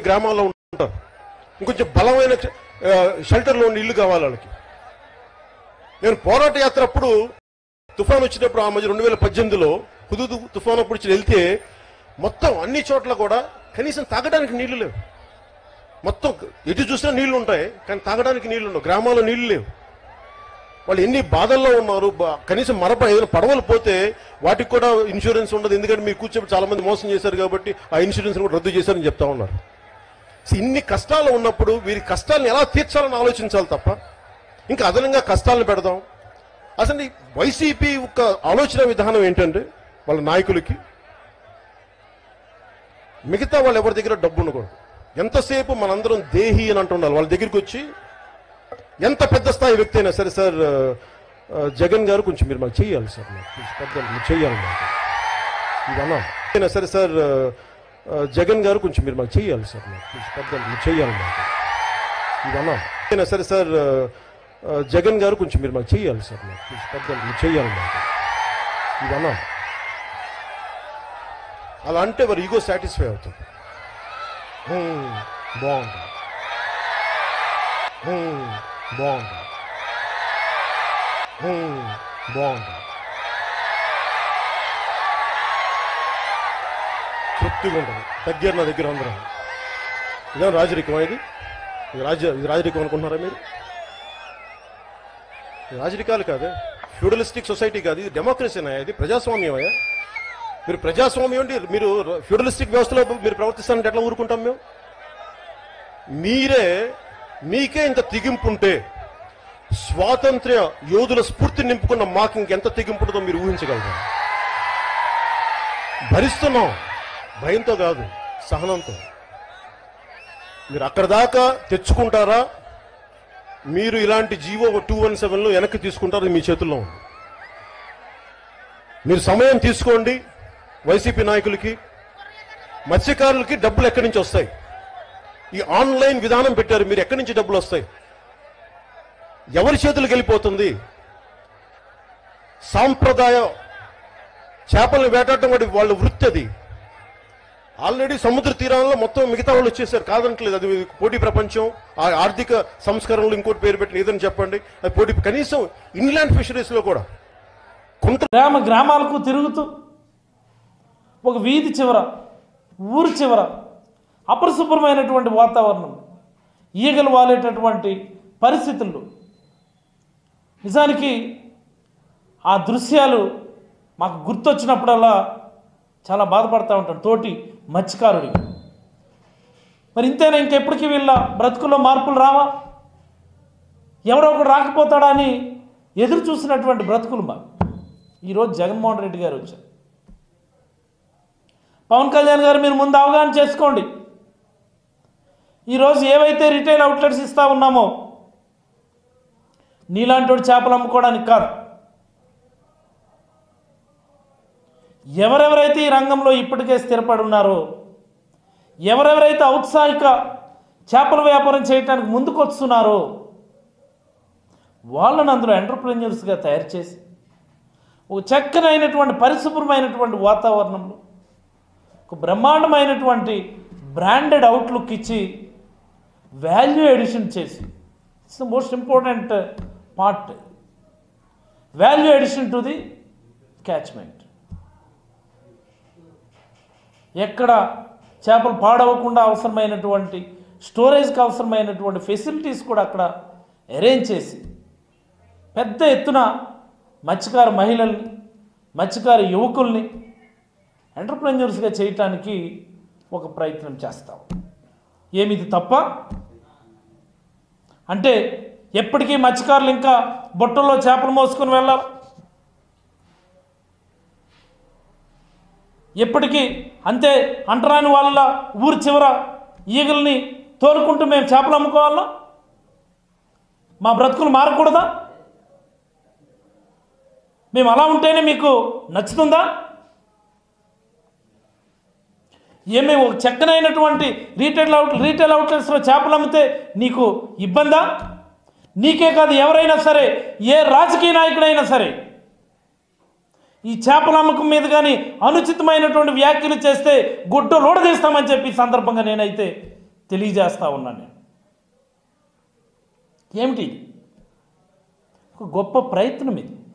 గ్రామాల్లో ఉంటారు ఇంకొంచెం బలమైన ఆ, షెల్టర్లో ఉన్న ఇల్లు కావాలి వాళ్ళకి నేను పోరాట యాత్ర అప్పుడు తుఫాన్ వచ్చినప్పుడు ఆ మధ్య రెండు వేల పద్దెనిమిదిలో హుదూదు తుఫాన్ అప్పుడు వచ్చి వెళ్తే మొత్తం అన్ని చోట్ల కూడా కనీసం తాగడానికి నీళ్లు లేవు మొత్తం ఎటు చూసినా నీళ్లు ఉంటాయి కానీ తాగడానికి నీళ్లు ఉండవు గ్రామాల్లో నీళ్లు లేవు వాళ్ళు ఎన్ని బాధల్లో ఉన్నారు బా- కనీసం మరప ఏదైనా పడవలు పోతే వాటికి కూడా ఇన్సూరెన్స్ ఉండదు ఎందుకంటే మీరు కూర్చోబెట్టి చాలా మంది మోసం చేశారు కాబట్టి ఆ ఇన్సూరెన్స్ కూడా రద్దు చేశారని చెప్తా ఉన్నారు సో ఇన్ని కష్టాలు ఉన్నప్పుడు వీరి కష్టాలను ఎలా తీర్చాలని ఆలోచించాలి తప్ప ఇంకా అదనంగా కష్టాలను పెడదాం అసలు ఈ వైసీపీ యొక్క ఆలోచన విధానం ఏంటంటే వాళ్ళ నాయకులకి మిగతా వాళ్ళు ఎవరి దగ్గర డబ్బు ఉండకూడదు ఎంతసేపు మనందరం దేహి అని అంటుండాలి వాళ్ళ దగ్గరికి వచ్చి ఎంత పెద్ద స్థాయి వ్యక్తి అయినా సరే సార్ ఆ, ఆ, జగన్ గారు కొంచెం మీరు మాకు చేయాలి సార్ మాకు ప్లీజ్ పెద్దలు మీరు చేయాలి మాకు ఇది అన్నా అయినా సరే సార్ ఆ, ఆ, జగన్ గారు కొంచెం మీరు మాకు చేయాలి సార్ మాకు ప్లీజ్ పెద్దలు మీరు చేయాలి మాకు ఇది అన్నా అయినా సరే సార్ ఆ, ఆ, జగన్ గారు కొంచెం మీరు మాకు చేయాలి సార్ మాకు ప్లీజ్ పెద్దలు మీరు చేయాలి మాకు ఇది అన్నా అలా అంటే వారు ఈగో సాటిస్ఫై అవుతుంది హ్మ్, బాగుంటుంది హ్మ్, బాగుంటుంది హ్మ్, బాగుంటుంది తృప్తిగా ఉంటుంది తగ్గారు నా దగ్గర అందరం ఇదే రాజరికం ఇది ఇది రాజ ఇది రాజరికం అనుకుంటున్నారా మీరు ఇది రాజరికాలు కాదే ఫ్యూడలిస్టిక్ సొసైటీ కాదు ఇది డెమోక్రసీనా ఇది ప్రజాస్వామ్యం అయ్యా మీరు ప్రజాస్వామ్యం అంటే మీరు ఫ్యూడలిస్టిక్ వ్యవస్థలో మీరు ప్రవర్తిస్తానంటే ఎట్లా ఊరుకుంటాం మేము మీరే మీకే ఇంత తెగింపు ఉంటే స్వాతంత్ర్య యోధుల స్ఫూర్తి నింపుకున్న మాకు ఇంకెంత తెగింపు ఉంటుందో మీరు ఊహించగలరా భరిస్తున్నాం భయంతో కాదు సహనంతో మీరు అక్కడ దాకా తెచ్చుకుంటారా మీరు ఇలాంటి జీవో టూ వన్ సెవెన్లో వెనక్కి తీసుకుంటారు అది మీ చేతుల్లో ఉంది మీరు సమయం తీసుకోండి వైసీపీ నాయకులకి మత్స్యకారులకి డబ్బులు ఎక్కడి నుంచి వస్తాయి ఈ ఆన్లైన్ విధానం పెట్టారు మీరు ఎక్కడి నుంచి డబ్బులు వస్తాయి ఎవరి చేతులకు వెళ్ళిపోతుంది సాంప్రదాయ చేపలను వేటాడటం వాడి వాళ్ళ వృత్తి అది ఆల్రెడీ సముద్ర తీరాల్లో మొత్తం మిగతా వాళ్ళు వచ్చేసారు కాదనట్లేదు అది పోటీ ప్రపంచం ఆ ఆర్థిక సంస్కరణలు ఇంకోటి పేరు పెట్టిన ఏదని చెప్పండి అది పోటీ కనీసం ఇన్లాండ్ ఫిషరీస్ లో కూడా కుంట గ్రామ గ్రామాలకు తిరుగుతూ ఒక వీధి చివర ఊరి చివర అపరిశుభ్రమైనటువంటి వాతావరణం ఈగలు వాలేటటువంటి పరిస్థితులు నిజానికి ఆ దృశ్యాలు మాకు గుర్తొచ్చినప్పుడల్లా చాలా బాధపడతా ఉంటాను తోటి మత్స్యకారుడి మరి ఇంతేనా ఇంకెప్పటికీ వీళ్ళ బ్రతుకుల్లో మార్పులు రావా ఎవడో ఒకడు రాకపోతాడా అని ఎదురు చూసినటువంటి బ్రతుకులు మా ఈరోజు జగన్మోహన్ రెడ్డి గారు వచ్చారు పవన్ కళ్యాణ్ గారు మీరు ముందు అవగాహన చేసుకోండి ఈరోజు ఏవైతే రిటైల్ అవుట్లెట్స్ ఇస్తా ఉన్నామో నీలాంటి వాడు చేపలు అమ్ముకోవడానికి కాదు ఎవరెవరైతే ఈ రంగంలో ఇప్పటికే స్థిరపడి ఉన్నారో ఎవరెవరైతే ఔత్సాహిక చేపల వ్యాపారం చేయడానికి ముందుకు వస్తున్నారో వాళ్ళని అందులో ఎంటర్ప్రెన్యూర్స్గా తయారు చేసి ఒక చక్కనైనటువంటి పరిశుభ్రమైనటువంటి వాతావరణంలో ఒక బ్రహ్మాండమైనటువంటి బ్రాండెడ్ అవుట్లుక్ ఇచ్చి వాల్యూ ఎడిషన్ చేసి it's the most important part value edition to the catchment ఎక్కడ చేపలు పాడవకుండా అవసరమైనటువంటి స్టోరేజ్కి అవసరమైనటువంటి ఫెసిలిటీస్ కూడా అక్కడ అరేంజ్ చేసి పెద్ద ఎత్తున మత్స్యకార మహిళల్ని మత్స్యకార యువకుల్ని ఎంటర్ప్రెన్యూర్స్గా చేయటానికి ఒక ప్రయత్నం చేస్తాం ఏమిది తప్ప అంటే ఎప్పటికీ మత్స్యకారులు ఇంకా బొట్టల్లో చేపలు మోసుకొని వెళ్ళాలి ఎప్పటికీ అంతే అంటరాని వాళ్ళ ఊరి చివర ఈగల్ని తోలుకుంటూ మేము చేపలు అమ్ముకోవాలా మా బ్రతుకులు మారకూడదా మేము అలా ఉంటేనే మీకు నచ్చుతుందా ఏమే ఒక చక్కనైనటువంటి రీటైల్ అవుట్ రీటైల్ అవుట్లెట్స్లో చేపలు అమ్మితే నీకు ఇబ్బందా నీకే కాదు ఎవరైనా సరే ఏ రాజకీయ నాయకుడైనా సరే ఈ చేపల అమ్మకం మీద కానీ అనుచితమైనటువంటి వ్యాఖ్యలు చేస్తే గుడ్డ లోడదీస్తామని చెప్పి ఈ సందర్భంగా నేనైతే తెలియజేస్తా ఉన్నాను నేను ఏమిటి ఇది? ఒక గొప్ప ప్రయత్నం ఇది